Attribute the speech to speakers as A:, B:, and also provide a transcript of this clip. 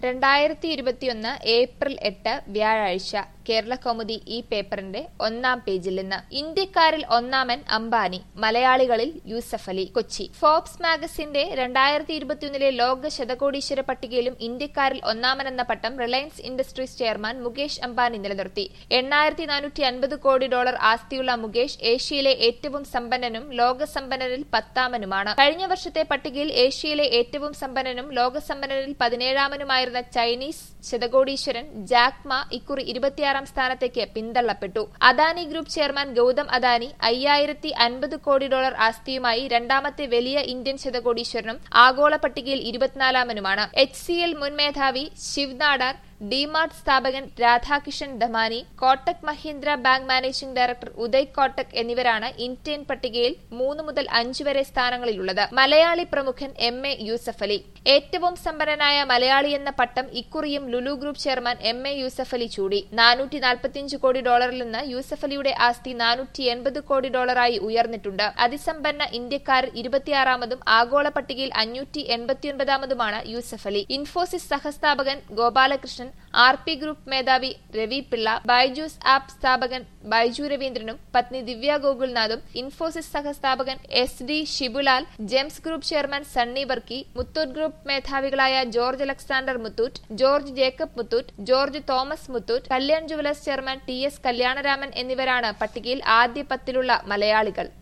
A: രണ്ടായിരത്തി ഇരുപത്തിയൊന്ന് ഏപ്രിൽ എട്ട് വ്യാഴാഴ്ച കേരള കൗമുദി ഈ പേപ്പറിന്റെ ഒന്നാം പേജിൽ നിന്ന് ഇന്ത്യക്കാരിൽ ഒന്നാമൻ അംബാനി മലയാളികളിൽ യൂസഫ് അലി കൊച്ചി ഫോബ്സ് മാഗസിന്റെ രണ്ടായിരത്തി ഇരുപത്തിയൊന്നിലെ ലോക ശതകോടീശ്വര പട്ടികയിലും ഇന്ത്യക്കാരിൽ ഒന്നാമനെന്ന പട്ടം Reliance Industries chairman Mukesh Ambani നിലനിർത്തി എണ്ണായിരത്തി നാനൂറ്റി അൻപത് കോടി ഡോളർ ആസ്തിയുള്ള മുകേഷ് ഏഷ്യയിലെ ഏറ്റവും സമ്പന്നനും ലോകസമ്പന്നരിൽ പത്താമനുമാണ് കഴിഞ്ഞ വർഷത്തെ പട്ടികയിൽ ഏഷ്യയിലെ ഏറ്റവും സമ്പന്നനും ലോകസമ്പന്നരിൽ പതിനേഴാമനുമായിരുന്ന ചൈനീസ് ശതകോടീശ്വരൻ ജാക്ക് മാ ഇക്കുറി ഇരുപത്തിയാറാം സ്ഥാനത്തേക്ക് പിന്തള്ളപ്പെട്ടു അദാനി ഗ്രൂപ്പ് ചെയർമാൻ ഗൌതം അദാനി അയ്യായിരത്തി അൻപത് കോടി ഡോളർ ആസ്തിയുമായി രണ്ടാമത്തെ വലിയ ഇന്ത്യൻ ശതകോടീശ്വരനും ആഗോള പട്ടികയിൽ ഇരുപത്തിനാലാമനുമാണ് എച്ച് സി എൽ മുൻ മേധാവി ശിവ് നാടാർ ഡിമാർട്ട് സ്ഥാപകൻ Radhakishan Damani Kotak Mahindra bank managing director Uday Kotak എന്നിവരാണ് ഇന്ത്യൻ പട്ടികയിൽ മൂന്ന് മുതൽ അഞ്ച് വരെ സ്ഥാനങ്ങളിലുള്ളത് മലയാളി പ്രമുഖൻ എം എ യൂസഫ് അലി ഏറ്റവും സമ്പന്നനായ മലയാളി എന്ന പട്ടം ഇക്കുറിയും Lulu group chairman M A Yusuf Ali ചൂടി നാനൂറ്റി നാൽപ്പത്തിയഞ്ച് കോടി ഡോളറിൽ നിന്ന് യൂസഫ് അലിയുടെ ആസ്തി നാനൂറ്റി എൺപത് കോടി ഡോളറായി ഉയർന്നിട്ടുണ്ട് അതിസമ്പന്ന ഇന്ത്യക്കാരിൽ ഇരുപത്തിയാറാമതും ആഗോള പട്ടികയിൽ അഞ്ഞൂറ്റി എൺപത്തിയൊൻപതാമതുമാണ് യൂസഫ് അലി ഇൻഫോസിസ് സഹസ്ഥാപകൻ ഗോപാലകൃഷ്ണൻ ആർ പി ഗ്രൂപ്പ് മേധാവി രവി പിള്ള ബൈജൂസ് ആപ്പ് സ്ഥാപകൻ ബൈജു രവീന്ദ്രനും പത്നി ദിവ്യ ഗോകുൽനാഥും ഇൻഫോസിസ് സഹസ്ഥാപകൻ S D Shibulal Gems group chairman Sunny Varkey Muthoot group മേധാവികളായ George Alexander Muthoot George Jacob Muthoot George Thomas Muthoot Kalyan Jewellers chairman T S Kalyanaraman എന്നിവരാണ് പട്ടികയിൽ ആദ്യ പത്തിലുള്ള മലയാളികൾ